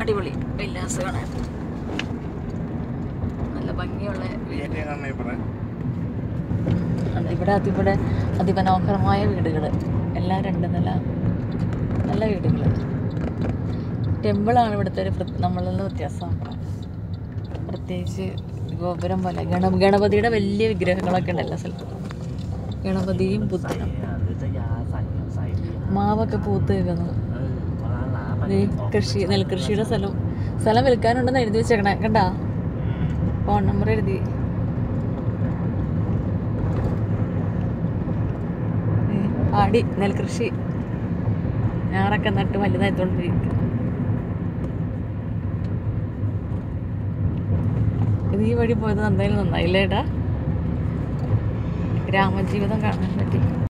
അടിപൊളി വില്ലാസ് കാണാൻ നല്ല ഭംഗിയുള്ള വീട് ഉണ്ട്. ഇവിടെ അതിവിടെ അതിമനോഹരമായ വീടുകൾ എല്ലാം രണ്ട് നില നല്ല വീടുകൾ ടെമ്പിളാണ് ഇവിടുത്തെ ഒരു പ്ര- നമ്മളിൽ വ്യത്യാസം പ്രത്യേകിച്ച് ഗോപുരം പോലെ ഗണ ഗണപതിയുടെ വലിയ വിഗ്രഹങ്ങളൊക്കെ ഉണ്ട് എല്ലാ സ്ഥലത്തും ഗണപതിയും ബുദ്ധനും മാവൊക്കെ പൂത്ത് നിൽക്കുന്നു ദേ കൃഷി നെൽകൃഷിയുടെ സ്ഥലം സ്ഥലം വിൽക്കാനുണ്ടെന്ന് എഴുതി വെച്ചേക്കണേ കണ്ടാ ഫോൺ നമ്പർ എഴുതി ദേ, ആടി നെൽകൃഷി ഞാറൊക്കെ നട്ട് വലുതായിത്തോണ്ടിരിക്കും ഇത് ഈ വഴി പോയത് എന്തായാലും നന്നായില്ലേടാ ഗ്രാമജീവിതം കാണാൻ പറ്റി